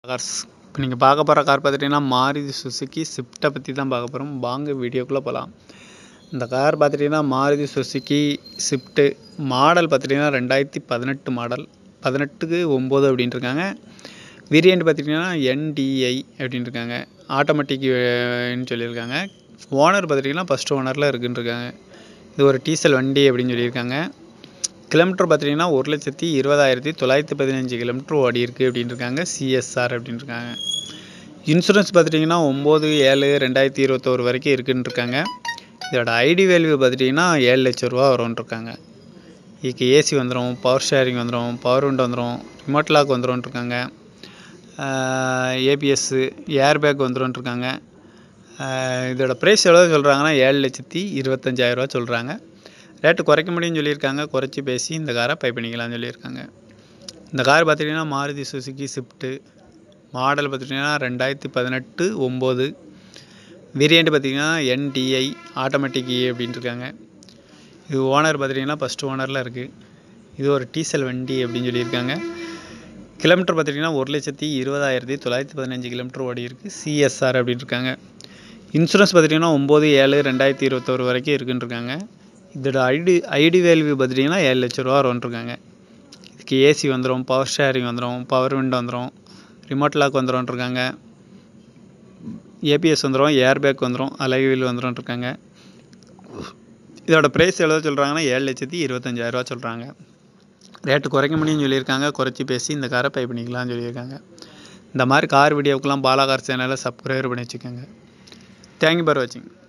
cars இப்போ நீங்கள் பார்க்க போகிற கார் பார்த்துட்டிங்கன்னா மாருதி சுசுக்கி ஸ்விஃப்ட்டை பற்றி தான் பார்க்க போகிறோம் வாங்க வீடியோக்குள்ளே போகலாம் இந்த கார் பார்த்துட்டிங்கன்னா மாருதி சுசுக்கி ஸ்விஃப்ட்டு மாடல் பார்த்துட்டிங்கன்னா ரெண்டாயிரத்தி பதினெட்டு மாடல் பதினெட்டுக்கு ஒம்பது அப்படின்ட்டு இருக்காங்க வேரியண்ட் பார்த்துட்டிங்கன்னா என்டிஐ அப்படின்னு இருக்காங்க ஆட்டோமேட்டிக்னு சொல்லியிருக்காங்க ஓனர் பார்த்துட்டிங்கன்னா ஃபஸ்ட் ஓனரில் இருக்குன்னு இருக்காங்க இது ஒரு டீசல் வண்டி அப்படின்னு சொல்லியிருக்காங்க கிலோமீட்டர் பார்த்துட்டிங்கன்னா ஒரு லட்சத்தி இருபதாயிரத்தி தொள்ளாயிரத்தி பதினஞ்சு கிலோமீட்டர் ஓடி இருக்குது அப்படின்னு இருக்காங்க சிஎஸ்ஆர் அப்படின்னு இருக்காங்க இன்சூரன்ஸ் பார்த்துட்டிங்கன்னா ஒம்பது ஏழு ரெண்டாயிரத்தி இருபத்தோரு வரைக்கும் இருக்குன்னு இருக்காங்க இதோட ஐடி வேல்யூ பார்த்துட்டிங்கன்னா ஏழு லட்ச ரூபா வரும்னு இருக்காங்க இதுக்கு ஏசி வந்துடும் பவர் ஷேரிங் வந்துடும் பவர் விண்டோ வந்துடும் ரிமோட் லாக் வந்துடும் இருக்காங்க ஏபிஎஸ்ஸு ஏர் பேக் வந்துடும் இருக்காங்க இதோட ப்ரைஸ் எவ்வளோ சொல்கிறாங்கன்னா ஏழு லட்சத்தி இருபத்தஞ்சாயிரரூவா சொல்கிறாங்க ரேட்டு குறைக்க முடியும்னு சொல்லியிருக்காங்க குறைச்சி பேசி இந்த காரை பை பண்ணிக்கலாம்னு சொல்லியிருக்காங்க இந்த கார் பார்த்துட்டிங்கன்னா மாருதி சுசுக்கி ஸ்விஃப்ட்டு மாடல் பார்த்துட்டிங்கன்னா ரெண்டாயிரத்தி பதினெட்டு ஒம்பது வேரியண்ட் பார்த்திங்கன்னா என்டிஐ ஆட்டோமேட்டிக் அப்படின்ட்டு இருக்காங்க இது ஓனர் பார்த்துட்டிங்கன்னா ஃபஸ்ட் ஓனரில் இருக்குது இது ஒரு டீசல் வண்டி அப்படின்னு சொல்லியிருக்காங்க கிலோமீட்டர் பார்த்துட்டிங்கன்னா ஒரு லட்சத்தி இருபதாயிரத்தி தொள்ளாயிரத்தி பதினஞ்சு கிலோமீட்டர் ஓடி இருக்குது சிஎஸ்ஆர் அப்படின்னு இருக்காங்க இன்சூரன்ஸ் பார்த்துட்டிங்கன்னா ஒம்பது ஏழு ரெண்டாயிரத்தி இருபத்தோரு வரைக்கும் இருக்குன்னு இருக்காங்க இதோட ஐடி ஐடி வேல்யூ பார்த்துட்டிங்கன்னா ஏழு லட்ச ரூபா வரும்ன்ட்ருக்காங்க இதுக்கு ஏசி வந்துடும் பவர் ஷேரிங் வந்துடும் பவர் விண்டோ வந்துடும் ரிமோட் லாக் வந்துடும்ன்ட்ருக்காங்க ஏபிஎஸ் வந்துடும் ஏர் பேக் வந்துடும் அலைவில் வந்துடும்ன்ட்ருக்காங்க இதோட ப்ரைஸ் எவ்வளோ சொல்கிறாங்கன்னா ஏழு லட்சத்தி இருபத்தஞ்சாயிரரூவா சொல்கிறாங்க ரேட்டு குறைக்க முடியும்னு சொல்லியிருக்காங்க குறைச்சி பேசி இந்த காரை பை பண்ணிக்கலாம்னு சொல்லியிருக்காங்க இந்த மாதிரி கார் வீடியோக்கெலாம் பாலா கார் சேனலை சப்ஸ்கிரைபர் பண்ணி வச்சுக்கோங்க தேங்க்யூ ஃபார் வாட்சிங்